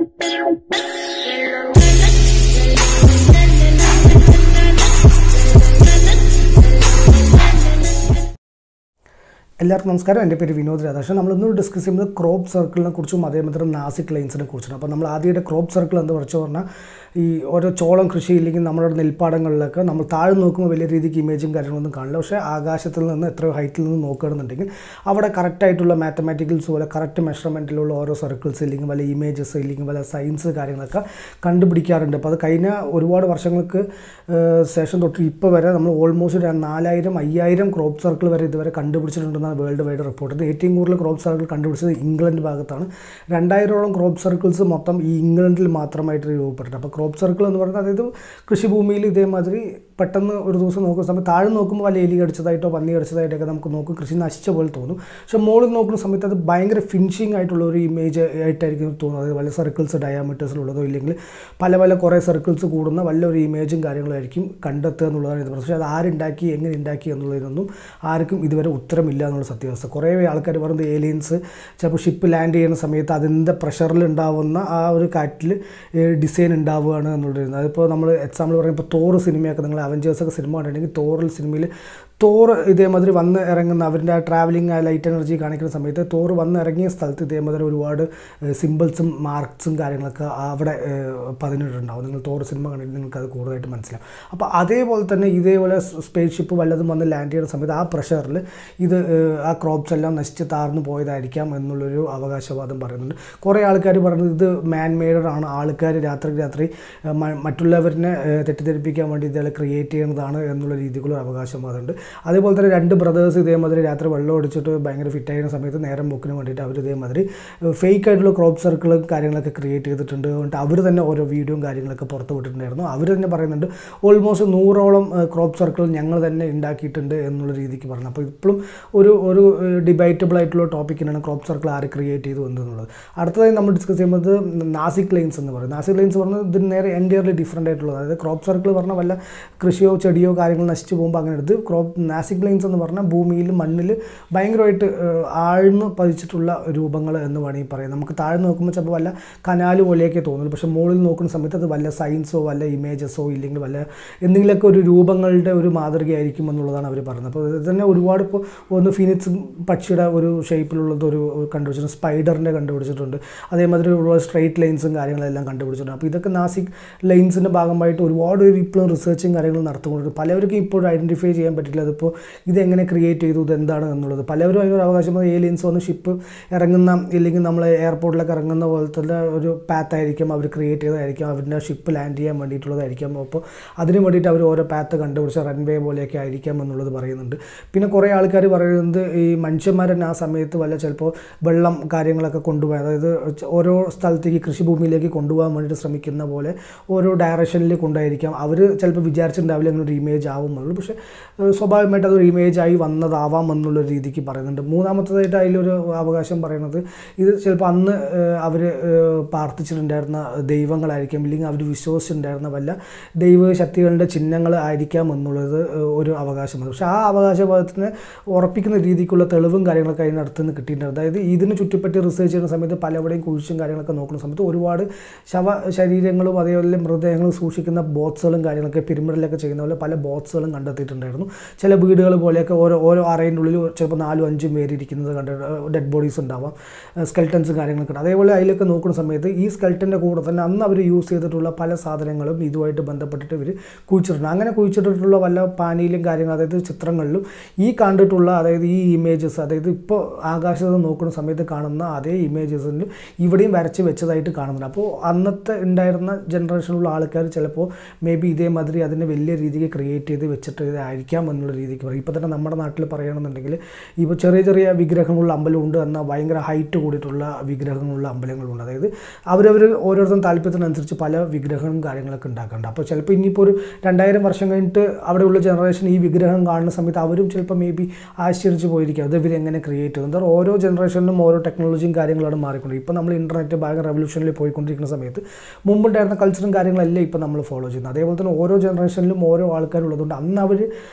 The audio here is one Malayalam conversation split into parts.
എല്ലാവർക്കും നമസ്കാരം എൻ്റെ പേര് വിനോദ് രാധാകൃഷ്ണൻ നമ്മൾ ഇന്നൊരു ഡിസ്കസ് ചെയ്യുന്നത് ക്രോപ്പ് സർക്കിളിനെ കുറിച്ചും അതേമാതിരി നാസിക് ലൈൻസിനെ കുറിച്ചാണ് അപ്പോൾ നമ്മൾ ആദ്യമായിട്ട് ക്രോപ്പ് സർക്കിൾ എന്ന് പറഞ്ഞു പറഞ്ഞാൽ ഈ ഓരോ ചോളം കൃഷി ഇല്ലെങ്കിൽ നമ്മുടെ നെൽപ്പാടങ്ങളിലൊക്കെ നമ്മൾ താഴെ നോക്കുമ്പോൾ വലിയ രീതിക്ക് ഇമേജും കാര്യങ്ങളൊന്നും കാണില്ല പക്ഷേ ആകാശത്തിൽ നിന്ന് എത്രയോ ഹൈറ്റിൽ നിന്ന് നോക്കുകയാണെന്നുണ്ടെങ്കിൽ അവിടെ കറക്റ്റായിട്ടുള്ള മാത്തമാറ്റിക്കൽസ് പോലെ കറക്റ്റ് മെഷർമെൻറ്റിലുള്ള ഓരോ സർക്കിൾസ് ഇല്ലെങ്കിൽ വല്ല ഇമേജസ് ഇല്ലെങ്കിൽ വല്ല സയൻസ് കാര്യങ്ങളൊക്കെ കണ്ടുപിടിക്കാറുണ്ട് അപ്പോൾ അത് കഴിഞ്ഞ ഒരുപാട് വർഷങ്ങൾക്ക് ഏഹ്, ശേഷം തൊട്ട് ഇപ്പോൾ വരെ നമ്മൾ ഓൾമോസ്റ്റ് ഒരു നാലായിരം അയ്യായിരം ക്രോപ്പ് സർക്കിൾ വരെ ഇതുവരെ കണ്ടുപിടിച്ചിട്ടുണ്ടെന്നാണ് വേൾഡ് വൈഡ് റിപ്പോർട്ട് ഇത് ഏറ്റവും കൂടുതൽ ക്രോപ്പ് സർക്കിൾ കണ്ടുപിടിച്ചത് ഇംഗ്ലണ്ട് ഭാഗത്താണ് രണ്ടായിരോളം ക്രോപ്പ് സർക്കിൾസ് മൊത്തം ഈ ഇംഗ്ലണ്ടിൽ മാത്രമായിട്ട് രൂപപ്പെട്ടിട്ടുണ്ട് അപ്പോൾ ക്രോപ്പ് സർക്കിൾ എന്ന് പറയുന്നത് അതായത് കൃഷിഭൂമിയിൽ ഇതേമാതിരി പെട്ടെന്ന് ഒരു ദിവസം നോക്കുന്ന സമയത്ത് താഴെ നോക്കുമ്പോൾ വല്ല എലി കടിച്ചതായിട്ടോ പന്നി കടിച്ചതായിട്ടൊക്കെ നമുക്ക് നോക്കും കൃഷി നശിച്ച പോലെ തോന്നും പക്ഷെ മുകളിൽ നോക്കുന്ന സമയത്ത് അത് ഭയങ്കര ഫിനിഷിംഗ് ആയിട്ടുള്ള ഒരു ഇമേജ് ആയിട്ടായിരിക്കും തോന്നുന്നത് അതായത് വല്ല സർക്കിൾസ് ഡയാമീറ്റേഴ്സിലുള്ളതോ ഇല്ലെങ്കിൽ പല പല കുറേ സർക്കിൾസ് കൂടുന്ന വല്ലൊരു ഇമേജും കാര്യങ്ങളായിരിക്കും കണ്ടെത്തുക എന്നുള്ളതാണ് ഇത് പക്ഷേ അത് ആരുണ്ടാക്കി എങ്ങനെ ഉണ്ടാക്കി എന്നുള്ളതിനൊന്നും ആർക്കും ഇതുവരെ ഉത്തരമില്ല എന്നുള്ള സത്യാവസ്ഥ കുറേ ആൾക്കാർ പറയുന്നത് ഏലിയൻസ് ചിലപ്പോൾ ഷിപ്പ് ലാൻഡ് ചെയ്യുന്ന സമയത്ത് അതിൻ്റെ പ്രഷറിൽ ഉണ്ടാവുന്ന ആ ഒരു കാറ്റിൽ ഡിസൈൻ ഉണ്ടാവുകയാണ് എന്നുള്ളത് അതിപ്പോൾ നമ്മൾ എക്സാമ്പിൾ പറയുമ്പോൾ തോറ് സിനിമയൊക്കെ നിങ്ങൾ അവഞ്ചേഴ്സൊക്കെ സിനിമ കണ്ടിട്ടുണ്ടെങ്കിൽ തോറിൽ സിനിമയിൽ തോറ് ഇതേമാതിരി വന്ന് ഇറങ്ങുന്ന അവരുടെ ആ ട്രാവലിംഗ് ആ ലൈറ്റ് എനർജി കാണിക്കുന്ന സമയത്ത് തോറ് വന്ന് ഇറങ്ങിയ സ്ഥലത്ത് ഇതേമാതിരി ഒരുപാട് സിമ്പിൾസും മാർക്സും കാര്യങ്ങളൊക്കെ അവിടെ ഏഹ്, പതിനിട്ടുണ്ടാവും നിങ്ങൾ തോറ് സിനിമ കണ്ടിട്ട് നിങ്ങൾക്ക് അത് കൂടുതലായിട്ട് മനസ്സിലാവും അപ്പോൾ അതേപോലെ തന്നെ ഇതേപോലെ സ്പേസ് ഷിപ്പ് വല്ലതും വന്ന് ലാൻഡ് ചെയ്യുന്ന സമയത്ത് ആ പ്രഷറിൽ ഇത് ഏഹ്, ആ ക്രോപ്സ് എല്ലാം നശിച്ച് താർന്നു പോയതായിരിക്കാം എന്നുള്ളൊരു അവകാശവാദം പറയുന്നുണ്ട് കുറേ ആൾക്കാർ പറയുന്നത് ഇത് മാൻ മെയ്ഡാണ് ആൾക്കാർ രാത്രി രാത്രി ഏഹ്, മ- മറ്റുള്ളവരിനെ ഏഹ്, തെറ്റിദ്ധരിപ്പിക്കാൻ വേണ്ടി ഇതെല്ലാം ക്രിയേറ്റ് ചെയ്യുന്നതാണ് എന്നുള്ള രീതിക്കുള്ള ഒരു അവകാശവാദമുണ്ട് അതേപോലെ തന്നെ രണ്ട് ബ്രദേഴ്സ് ഇതേമാതിരി രാത്രി വെള്ളം ഒടിച്ചിട്ട് ഭയങ്കര ഫിറ്റ് ആയിരുന്ന സമയത്ത് നേരം പോക്കിന് വേണ്ടിയിട്ട് അവർ ഇതേമാതിരി ഫേക്ക് ആയിട്ടുള്ള ക്രോപ്പ് സർക്കിളും കാര്യങ്ങളൊക്കെ ക്രിയേറ്റ് ചെയ്തിട്ടുണ്ട് എന്നിട്ട് അവർ തന്നെ ഓരോ വീഡിയോയും കാര്യങ്ങളൊക്കെ പുറത്ത് വിട്ടിട്ടുണ്ടായിരുന്നു അവർ തന്നെ പറയുന്നുണ്ട് ഓൾമോസ്റ്റ് നൂറോളം ക്രോപ്പ് സർക്കിൾ ഞങ്ങൾ തന്നെ ഉണ്ടാക്കിയിട്ടുണ്ട് എന്നുള്ള രീതിക്ക് പറഞ്ഞു അപ്പോൾ ഇപ്പോഴും ഒരു ഒരു ഡിബൈറ്റബിൾ ആയിട്ടുള്ള ടോപ്പിക്കിനാണ് ക്രോപ്പ് സർക്കിൾ ആര് ക്രിയേറ്റ് ചെയ്തു എന്നുള്ളത് അടുത്തതായി നമ്മൾ ഡിസ്കസ് ചെയ്യുന്നത് നാസിക് ലൈൻസ് എന്ന് പറയും നാസിക് ലൈൻസ് പറഞ്ഞാൽ ഇതിന് നേരെ എൻറ്റിയർലി ഡിഫറെൻ്റ് ആയിട്ടുള്ളത് അതായത് ക്രോപ്പ് സർക്കിൾ പറഞ്ഞാൽ വല്ല കൃഷിയോ ചെടിയോ കാര്യങ്ങൾ നശിച്ചു പോകുമ്പോൾ അങ്ങനെ എടുത്ത് ക്രോപ്പ് നാസിക് ലൈൻസ് എന്ന് പറഞ്ഞാൽ ഭൂമിയിൽ മണ്ണിൽ ഭയങ്കരമായിട്ട് ഏഹ്, ആഴ്ന്ന് പതിച്ചിട്ടുള്ള രൂപങ്ങൾ എന്ന് വേണമെങ്കിൽ പറയാം നമുക്ക് താഴെ നോക്കുമ്പോൾ ചിലപ്പോൾ വല്ല കനാല് പോലെയൊക്കെ തോന്നുള്ളൂ പക്ഷേ മുകളിൽ നോക്കുന്ന സമയത്ത് അത് വല്ല സയൻസോ വല്ല ഇമേജസോ ഇല്ലെങ്കിൽ വല്ല എന്തെങ്കിലുമൊക്കെ ഒരു രൂപങ്ങളുടെ ഒരു മാതൃകയായിരിക്കും എന്നുള്ളതാണ് അവർ പറയുന്നത് അപ്പോൾ ഇത് തന്നെ ഒരുപാട് ഇപ്പോൾ ഒന്ന് ഫിനിക്സ് പക്ഷിയുടെ ഒരു ഷേപ്പിലുള്ളത് ഒരു കണ്ടുപിടിച്ചിട്ടുണ്ട് സ്പൈഡറിൻ്റെ കണ്ടുപിടിച്ചിട്ടുണ്ട് അതേമാതിരി ഒരുപാട് സ്ട്രൈറ്റ് ലൈൻസും കാര്യങ്ങളെല്ലാം കണ്ടുപിടിച്ചിട്ടുണ്ട് അപ്പോൾ ഇതൊക്കെ നാസിക് ലൈൻസിൻ്റെ ഭാഗമായിട്ട് ഒരുപാട് പേര് ഇപ്പോഴും റിസർച്ചും കാര്യങ്ങളും നടത്തുന്നുണ്ട് പലവർക്കും ഇപ്പോഴും ഐഡൻറ്റിഫൈ ചെയ്യാൻ പറ്റില്ല അതിപ്പോൾ ഇതെങ്ങനെ ക്രിയേറ്റ് ചെയ്തു ഇതെന്താണ് എന്നുള്ളത് പലവരും അതിനൊരു അവകാശം ഏലിയൻസ് വന്ന് ഷിപ്പ് ഇറങ്ങുന്ന ഇല്ലെങ്കിൽ നമ്മൾ എയർപോർട്ടിലൊക്കെ ഇറങ്ങുന്ന പോലത്തെ ഒരു പാത്ത് ആയിരിക്കും അവർ ക്രിയേറ്റ് ചെയ്തതായിരിക്കും അവരുടെ ഷിപ്പ് ലാൻഡ് ചെയ്യാൻ വേണ്ടിയിട്ടുള്ളതായിരിക്കും അപ്പോൾ അതിന് വേണ്ടിയിട്ട് അവർ ഓരോ പാത്ത് കണ്ടുപിടിച്ച റൺവേ പോലെയൊക്കെ ആയിരിക്കാം എന്നുള്ളത് പറയുന്നുണ്ട് പിന്നെ കുറേ ആൾക്കാർ പറയുന്നത് ഈ മനുഷ്യന്മാർ തന്നെ ആ സമയത്ത് വല്ല ചിലപ്പോൾ വെള്ളം കാര്യങ്ങളൊക്കെ കൊണ്ടുപോയി അതായത് ഓരോ സ്ഥലത്തേക്ക് കൃഷിഭൂമിയിലേക്ക് കൊണ്ടുപോകാൻ വേണ്ടിയിട്ട് ശ്രമിക്കുന്ന പോലെ ഓരോ ഡയറക്ഷനിൽ കൊണ്ടായിരിക്കാം അവർ ചിലപ്പോൾ വിചാരിച്ചിട്ടുണ്ടാവില്ല അങ്ങനെ ഒരു ഇമേജ് ആവുമെന്നുള്ളൂ പക്ഷേ ഏഹ് സ്വാഭാവികമായിട്ട് അതൊരു ഇമേജ് ആയി വന്നതാവാം എന്നുള്ള രീതിക്ക് പറയുന്നുണ്ട് മൂന്നാമത്തതായിട്ട് അതിലൊരു അവകാശം പറയുന്നത് ഇത് ചിലപ്പോൾ അന്ന് അവർ പ്രാർത്ഥിച്ചിട്ടുണ്ടായിരുന്ന ദൈവങ്ങളായിരിക്കാം ഇല്ലെങ്കിൽ അവർ വിശ്വസിച്ചിട്ടുണ്ടായിരുന്ന വല്ല ദൈവശക്തികളുടെ ചിഹ്നങ്ങൾ ആയിരിക്കാം എന്നുള്ളത് ഏഹ് ഒരു അവകാശമാണ് പക്ഷേ ആ അവകാശവാദത്തിന് ഉറപ്പിക്കുന്ന രീതിക്കുള്ള തെളിവും കാര്യങ്ങളൊക്കെ അതിനടുത്ത് നിന്ന് കിട്ടിയിട്ടുണ്ട് അതായത് ഇതിന് ചുറ്റിപ്പറ്റി റിസർച്ച് ചെയ്യുന്ന സമയത്ത് പലവിടെയും കുഴിച്ചും കാര്യങ്ങളൊക്കെ നോക്കുന്ന സമയത്ത് ഒരുപാട് ശവ ശരീരങ്ങളും അതേപോലെ മൃതദേഹങ്ങളും സൂക്ഷിക്കുന്ന ബോക്സുകളും കാര്യങ്ങളൊക്കെ പിരമിഡിലൊക്കെ ചെയ്യുന്ന പോലെ പല ബോക്സുകളും കണ്ടെത്തിയിട്ടുണ്ടായിരുന്നു ചില വീടുകൾ പോലെയൊക്കെ ഓരോ ഓരോ അറേൻ്റെ ഉള്ളിൽ ചിലപ്പോൾ നാലും അഞ്ചും പേര് ഇരിക്കുന്നത് കണ്ട് ഡെഡ് ബോഡീസ് ഉണ്ടാവാം സ്കെൽട്ടൻസും കാര്യങ്ങളൊക്കെ ഉണ്ട് അതേപോലെ അതിലൊക്കെ നോക്കുന്ന സമയത്ത് ഈ സ്കെൽട്ടൻ്റെ കൂടെ തന്നെ അന്ന് അവർ യൂസ് ചെയ്തിട്ടുള്ള പല സാധനങ്ങളും ഇതുമായിട്ട് ബന്ധപ്പെട്ടിട്ട് ഇവർ കുഴിച്ചിട്ടുണ്ട് അങ്ങനെ കുഴിച്ചിട്ടിട്ടുള്ള വല്ല പാനിയിലും കാര്യങ്ങൾ അതായത് ചിത്രങ്ങളിലും ഈ കണ്ടിട്ടുള്ള അതായത് ഈ ഇമേജസ് അതായത് ഇപ്പോൾ ആകാശത്ത് നോക്കുന്ന സമയത്ത് കാണുന്ന അതേ ഇമേജസിൽ ഇവിടെയും വരച്ച് വെച്ചതായിട്ട് കാണുന്നുണ്ട് അപ്പോൾ അന്നത്തെ ഉണ്ടായിരുന്ന ജനറേഷനിലുള്ള ആൾക്കാർ ചിലപ്പോൾ മേ ബി ഇതേമാതിരി അതിനെ വലിയ രീതിക്ക് ക്രിയേറ്റ് ചെയ്ത് വെച്ചിട്ട് ഇതായിരിക്കാം എന്നുള്ള രീതിക്ക് പറയും ഇപ്പോൾ തന്നെ നമ്മുടെ നാട്ടിൽ പറയുകയാണെന്നുണ്ടെങ്കിൽ ഇപ്പോൾ ചെറിയ ചെറിയ വിഗ്രഹങ്ങളുള്ള അമ്പലമുണ്ട് എന്നാൽ ഭയങ്കര ഹൈറ്റ് കൂടിയിട്ടുള്ള വിഗ്രഹങ്ങളുള്ള അമ്പലങ്ങളുണ്ട് അതായത് അവരവർ ഓരോരുത്തരും താല്പര്യത്തിനനുസരിച്ച് പല വിഗ്രഹങ്ങളും കാര്യങ്ങളൊക്കെ ഉണ്ടാക്കുന്നുണ്ട് അപ്പോൾ ചിലപ്പോൾ ഇനിയിപ്പോൾ ഒരു രണ്ടായിരം വർഷം കഴിഞ്ഞിട്ട് അവിടെയുള്ള ജനറേഷൻ ഈ വിഗ്രഹം കാണുന്ന സമയത്ത് അവരും ചിലപ്പോൾ മേ ബി ആശ്ചര്യച്ച് പോയിരിക്കും അത് ഇവർ എങ്ങനെ ക്രിയേറ്റ് ചെയ്തു എന്താ ഓരോ ജനറേഷനിലും ഓരോ ടെക്നോളജിയും കാര്യങ്ങളാണ് മാറിക്കൊണ്ട് ഇപ്പോൾ നമ്മൾ ഇൻ്റർനെറ്റ് ഭയങ്കര റെവല്യൂഷനിൽ പോയിക്കൊണ്ടിരിക്കുന്ന സമയത്ത് മുമ്പുണ്ടായിരുന്ന കൾച്ചറും കാര്യങ്ങളെല്ലാം ഇപ്പോൾ നമ്മൾ ഫോളോ ചെയ്യുന്നത് അതേപോലെ തന്നെ ഓരോ ജനറേഷനിലും ഓരോ ആൾക്കാരുള്ളതുകൊണ്ട് അന്ന് അവർ അവരുടെ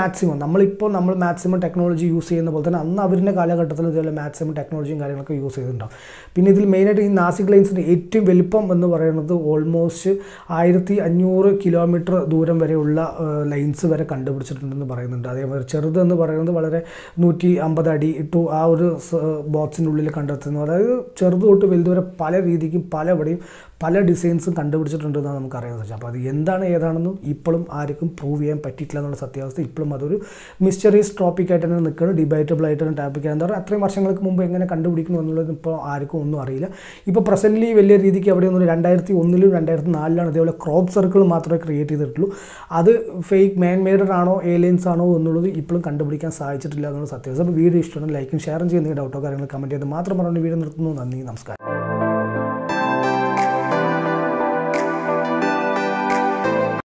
മാക്സിമം നമ്മളിപ്പോൾ നമ്മൾ മാക്സിമം ടെക്നോളജി യൂസ് ചെയ്യുന്ന പോലെ തന്നെ അന്ന് അവരുടെ കാലഘട്ടത്തിൽ ഇതുപോലെ മാക്സിമം ടെക്നോളജിയും കാര്യങ്ങളൊക്കെ യൂസ് ചെയ്തിട്ടുണ്ടാവും പിന്നെ ഇതിൽ മെയിനായിട്ട് ഈ നാസിക് ലൈൻസിൻ്റെ ഏറ്റവും വലിപ്പം എന്ന് പറയുന്നത് ഓൾമോസ്റ്റ് ആയിരത്തി അഞ്ഞൂറ് കിലോമീറ്റർ ദൂരം വരെയുള്ള ലൈൻസ് വരെ കണ്ടുപിടിച്ചിട്ടുണ്ടെന്ന് പറയുന്നുണ്ട് അതേപോലെ ചെറുത് എന്ന് പറയുന്നത് വളരെ നൂറ്റി അമ്പത് അടി ടു ആ ഒരു ബോക്സിൻ്റെ ഉള്ളിൽ കണ്ടെത്തുന്നു അതായത് ചെറുത് തൊട്ട് വലുത് വരെ പല രീതിക്കും പലവിടെയും പല ഡിസൈൻസും കണ്ടുപിടിച്ചിട്ടുണ്ടെന്നാണ് നമുക്കറിയാൻ സാധിച്ചത് അപ്പോൾ അത് എന്താണ് ഏതാണെന്നും ഇപ്പോഴും ആർക്കും പ്രൂവ് ചെയ്യാൻ പറ്റിയിട്ടില്ല എന്നുള്ള സത്യാവസ്ഥ ഇപ്പോഴും അതൊരു മിസ്റ്ററീസ് ടോപ്പിക് ആയിട്ട് തന്നെ നിൽക്കുന്നത് ഡിബേറ്റബിൾ ആയിട്ടാണ് ടോപ്പിക് എന്താ പറയുക അത്രയും വർഷങ്ങൾക്ക് മുമ്പ് എങ്ങനെ കണ്ടുപിടിക്കുന്നു എന്നുള്ളത് ഇപ്പോൾ ആർക്കും ഒന്നും അറിയില്ല ഇപ്പോൾ പ്രസൻ്റ്ലി വലിയ രീതിക്ക് അവിടെ ഒന്നും രണ്ടായിരത്തി ഒന്നിലും രണ്ടായിരത്തി നാലിലാണ് ഇതേപോലെ ക്രോപ്പ് സർക്കിൾ മാത്രമേ ക്രിയേറ്റ് ചെയ്തിട്ടുള്ളൂ അത് ഫേക്ക് മാൻ മെയ്ഡഡ് ആണോ ഏലിയൻസ് ആണോ എന്നുള്ളത് ഇപ്പോഴും കണ്ടുപിടിക്കാൻ സാധിച്ചിട്ടില്ല എന്നുള്ള സത്യാവസ്ഥ അപ്പോൾ വീഡിയോ ഇഷ്ടമാണ് ലൈക്കും ഷെയറും ചെയ്യുന്ന ഡൗട്ടോ കാര്യങ്ങൾ കമൻറ്റ് ചെയ്ത് മാത്രം പറഞ്ഞുകൊണ്ട് വീഡിയോ നിർത്തുന്നു നന്ദി നമസ്കാരം